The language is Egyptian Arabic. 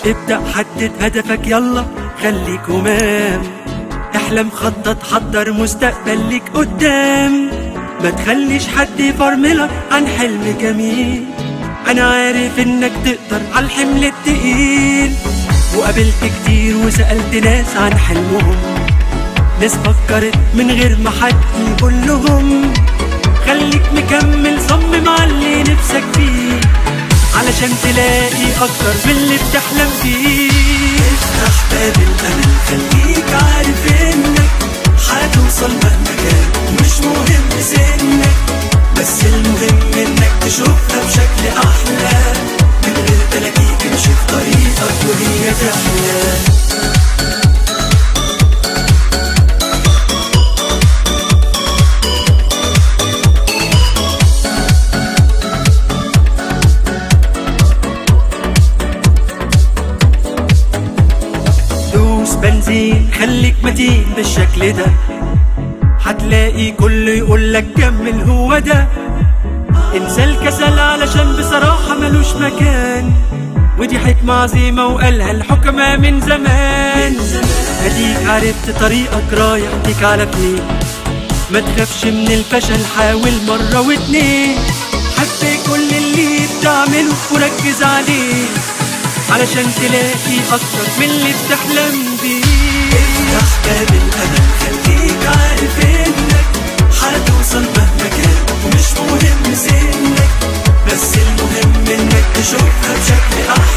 ابدأ حدد هدفك يلا خليك همام احلم خطط حضر مستقبل ليك قدام ما تخليش حد يفرملك عن حلم جميل انا عارف انك تقدر على الحمل التقيل وقابلت كتير وسألت ناس عن حلمهم ناس فكرت من غير ما حد يقول لهم خليك مكمل صمم على اللي نفسك فيه علشان تلاقي اكتر من اللي بتحلم فيه افتح باب الامل خليك عارف انك هتوصل مهما كان مش مهم سنك بس المهم انك تشوفها بشكل احلى من غير تلاقيك امشي في طريقك وهي تحلى دوس بنزين خليك متين بالشكل ده هتلاقي كله يقولك كمل هو ده انسى الكسل علشان بصراحة ملوش مكان ودي حكمة عظيمة وقالها الحكماء من زمان اديك عرفت طريقك رايح بيك على فين ما تخافش من الفشل حاول مرة واتنين حب كل اللي بتعمله وركز عليه علشان تلاقي اكتر من اللي بتحلم بيه افتح باب الامل خليك عارف انك هتوصل مهما كان ومش مهم سنك بس المهم انك تشوفها بشكل احلى